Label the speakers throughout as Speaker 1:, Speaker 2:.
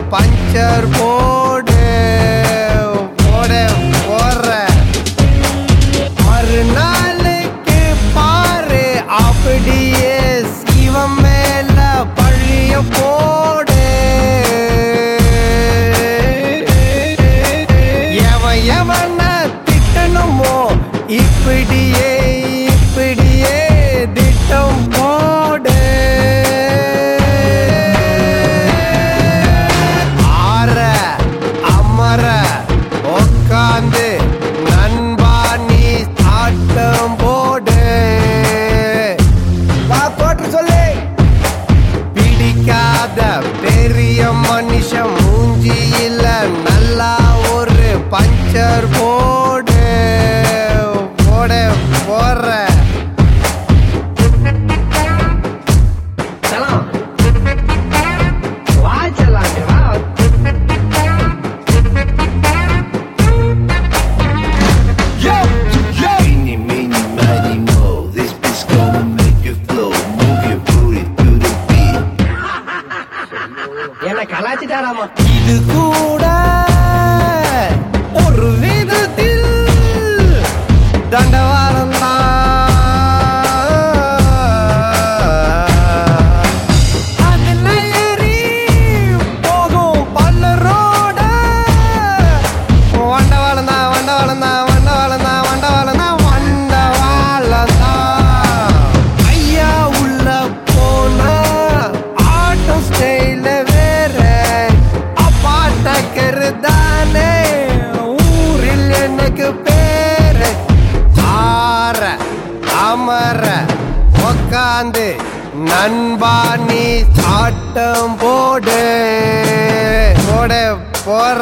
Speaker 1: Puncture போடு போட போற மறுநாளுக்கு பாரு அப்படியே சிவம் மேல பழிய போடு எவன் எவன திட்டணுமோ இப்படியே இப்படியே திட்டம் போடு ஆற அமர உக்காந்து நண்பா நீ ஆட்டம் போடு வா போட்டு சொல்லு பிடிக்காத பெரிய மனுஷன் மூஞ்சியில நல்லா ஒரு பஞ்சர் போடு போட போற
Speaker 2: சலாம் வா செல்லாண்டி வா
Speaker 3: Eeny, meeny, miny, mo. This beat's gonna make you flow. Move your booty to the beat.
Speaker 2: என்ன கலாச்சிட்டாராமா
Speaker 1: இது கூட ஒரு விதத்தில் தண்டவாளம் அதுல ஏறி போகும் பல்லரோட வண்டவாளம் தான் வண்டவாளம் தான் வண்டவாளம் தான் வண்டவாளம் தான் வண்டவாளம் தான் ஐயா உள்ள போனா ஆட்டம் ஸ்டைல வேற அப்பாட்டக்கரு தானே ஊரில் எனக்கு பேரு ஆற அமர உக்காந்து நண்பா நீ ஆட்டம் போடு போட போற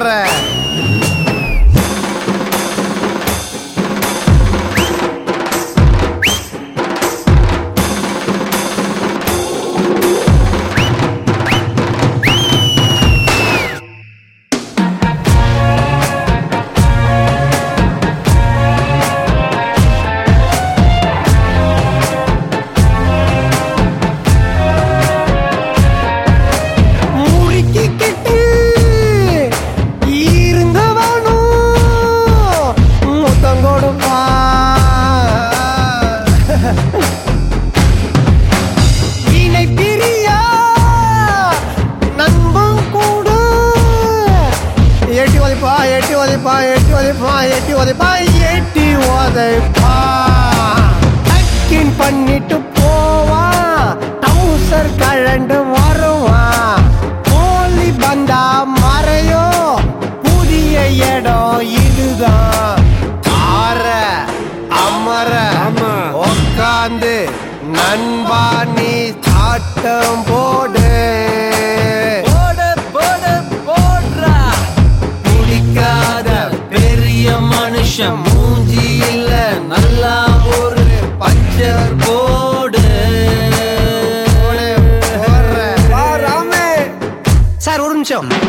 Speaker 1: முறுக்கிக்கிட்டு இருந்தவனும் முத்தம் கொடுப்பா வினை பிரியா நண்பன் கூட எட்டி உதைப்பா எட்டி உதைப்பா எட்டி உதைப்பா எட்டி உதைப்பா எட்டி உதைப்பா டக்கின் பண்ணிட்டு போவான் டவுசர் கழண்டு வருவான் கோழி பந்தா மறையோ புதிய இடம் இதுதான் ஆற அமர உக்காந்து நண்பா நீ சாட்டம் போடு
Speaker 4: போடு போடு போடுறா
Speaker 1: பிடிக்காத
Speaker 4: பெரிய மனுஷன் மூஞ்சி இல்ல நல்லா ஒரு பஞ்சர் போடு
Speaker 1: போடு, போடுற. சார் ஒரு நிமிஷம்